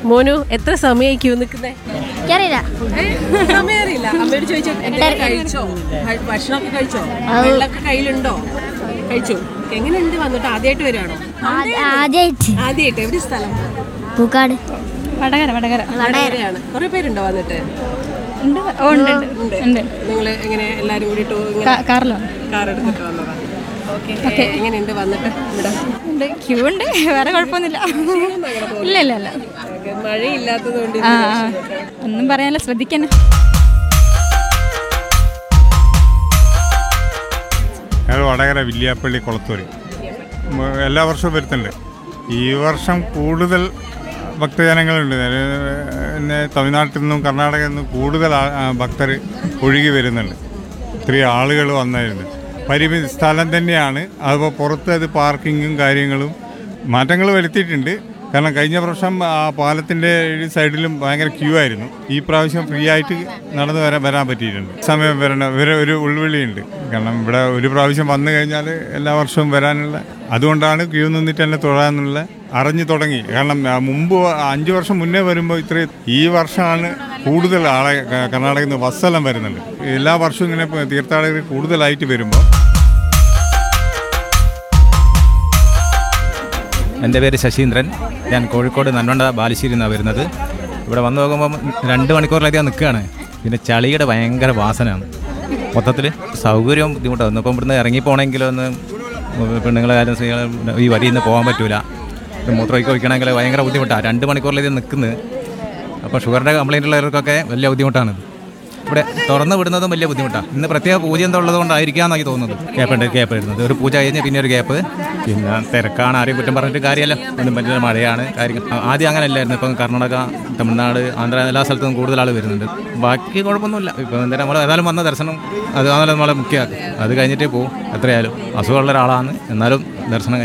മോനു എത്ര സമയമായി ക്യൂ നിൽക്കുന്നേ എനിക്കറിയില്ല സമയം അറിയില്ല അമ്മയോട് ചോദിച്ചോ എന്തെങ്കിലും കഴിച്ചോ ഭ- ഭക്ഷണമൊക്കെ കഴിച്ചോ വെള്ളമൊക്കെ കയ്യിലുണ്ടോ കഴിച്ചു എങ്ങനെയുണ്ട് വന്നിട്ട് ആദ്യമായിട്ട് വരുവാണോ ആദ്യമായിട്ട് ആദ്യമായിട്ട് എവിടെ സ്ഥലം പൂക്കാട് വടകര വടകര വടകരയാണ് കുറെ പേരുണ്ടോ വന്നിട്ട് ഉണ്ട് ഓ ഉണ്ട് ഉണ്ട് ഉണ്ട് നിങ്ങൾ എങ്ങനെ എല്ലാരും കൂടിയിട്ട് ഇങ്ങനെ കാ- കാറിലോ കാർ എടുത്തിട്ട് വന്നതാ ഓക്കെ എങ്ങനെയുണ്ട് വന്നിട്ട് ഇവിടെ ഉണ്ട് ക്യൂ ഉണ്ട് വേറെ കുഴപ്പമൊന്നുമില്ല ഇല്ല ഇല്ല ഇല്ല ഓക്കേ, മഴയില്ലാത്തത് കൊണ്ട് ആ ആ. ഒന്നും പറയാനില്ല ശ്രദ്ധിക്കന്നെ ഞങ്ങൾ വടകര വില്യാപ്പള്ളി കുളത്തൂർ മ- എല്ലാ വർഷവും വരുത്തുന്നുണ്ട് ഈ വർഷം കൂടുതൽ ഭക്തജനങ്ങളുണ്ട് അത് പിന്നെ തമിഴ്നാട്ടിൽ നിന്നും കർണാടകയിൽ നിന്നും കൂടുതൽ ഭക്തർ ഒഴുകി വരുന്നുണ്ട് ഇത്രയും ആളുകൾ വന്നായിരുന്നു പരിമിതി സ്ഥലം തന്നെയാണ് അതുപോലെ പുറത്ത് അത് പാർക്കിങ്ങും കാര്യങ്ങളും മാറ്റങ്ങൾ വരുത്തിയിട്ടുണ്ട് കാരണം കഴിഞ്ഞ പ്രാവശ്യം ആ പാലത്തിൻ്റെ ഒരു സൈഡിലും ഭയങ്കര ക്യൂ ആയിരുന്നു ഈ പ്രാവശ്യം ഫ്രീ ആയിട്ട് നടന്നു വരാൻ വരാൻ പറ്റിയിട്ടുണ്ട് സമയം വരണ ഇവരെ ഒരു ഉൾവിളിയുണ്ട് കാരണം ഇവിടെ ഒരു പ്രാവശ്യം വന്നു കഴിഞ്ഞാൽ എല്ലാ വർഷവും വരാനുള്ള അതുകൊണ്ടാണ് ക്യൂ നിന്നിട്ട് തന്നെ തൊഴാന്നുള്ള അറിഞ്ഞു തുടങ്ങി കാരണം ആ, മുമ്പ് അഞ്ച് വർഷം മുന്നേ വരുമ്പോൾ ഇത്ര ഈ വർഷമാണ് കൂടുതൽ ആളെ ക- കർണാടകയിൽ നിന്ന് ബസ്സെല്ലാം വരുന്നുണ്ട് എല്ലാ വർഷവും ഇങ്ങനെ ഇപ്പൊ തീർത്ഥാടകർ കൂടുതലായിട്ട് വരുമ്പോൾ എൻ്റെ പേര് ശശീന്ദ്രൻ ഞാൻ കോഴിക്കോട് നന്മണ്ട ബാലുശ്ശേരി നിന്നാണ് വരുന്നത് ഇവിടെ വന്നു നോക്കുമ്പം രണ്ട് മണിക്കൂറിലധികം നിൽക്കുകയാണ് പിന്നെ ചളിയുടെ ഭയങ്കര വാസനയാണ് മൊത്തത്തിൽ സൗകര്യവും ബുദ്ധിമുട്ടാണ് ഇന്നിപ്പം ഇവിടുന്ന് ഇറങ്ങി പോകണമെങ്കിലും ഒന്ന് പെണ്ണുങ്ങളെ കാര്യം സ്ത്രീകളെ ഈ വരിയിൽ നിന്ന് പോകാൻ പറ്റൂല മൂത്രമൊക്കെ ഒഴിക്കണമെങ്കിൽ ഭയങ്കര ബുദ്ധിമുട്ടാണ് രണ്ട് മണിക്കൂറിലധികം നിൽക്കുന്നത് അപ്പോൾ ഷുഗറിൻ്റെ കംപ്ലൈൻ്റ് ഉള്ളവർക്കൊക്കെ വലിയ ബുദ്ധിമുട്ടാണ് ഇവിടെ തുറന്നു വിടുന്നതും വലിയ ബുദ്ധിമുട്ടാണ് ഇന്ന് പ്രത്യേക പൂജ എന്തോ ഉള്ളത് കൊണ്ടായിരിക്കാമെന്നാണ് തോന്നുന്നത് ഗ്യാപ്പ് ഉണ്ട് ഗ്യാപ്പ് വരുന്നത് ഒരു പൂജ കഴിഞ്ഞ് പിന്നെ ഒരു ഗ്യാപ്പ് പിന്നെ തിരക്കാണ് ആരെയും കുറ്റം പറഞ്ഞിട്ട് കാര്യമല്ല ഒന്നും പറ്റില്ല മഴയാണ് കാര്യങ്ങൾ ആ- ആദ്യം അങ്ങനെ അല്ലായിരുന്നു ഇപ്പം കർണാടക തമിഴ്നാട് ആന്ധ്ര എല്ലാ സ്ഥലത്തും കൂടുതൽ ആൾ വരുന്നുണ്ട് ബാക്കി കുഴപ്പമൊന്നുമില്ല ഇപ്പം എന്തായാലും നമ്മൾ ഏതായാലും വന്ന ദർശനം അത് അതാണ് നമ്മളെ മുഖ്യ അത് കഴിഞ്ഞിട്ടേ പോകും എത്രയായാലും അസുഖമുള്ള ഒരാളാണ് എന്നാലും ദർശനം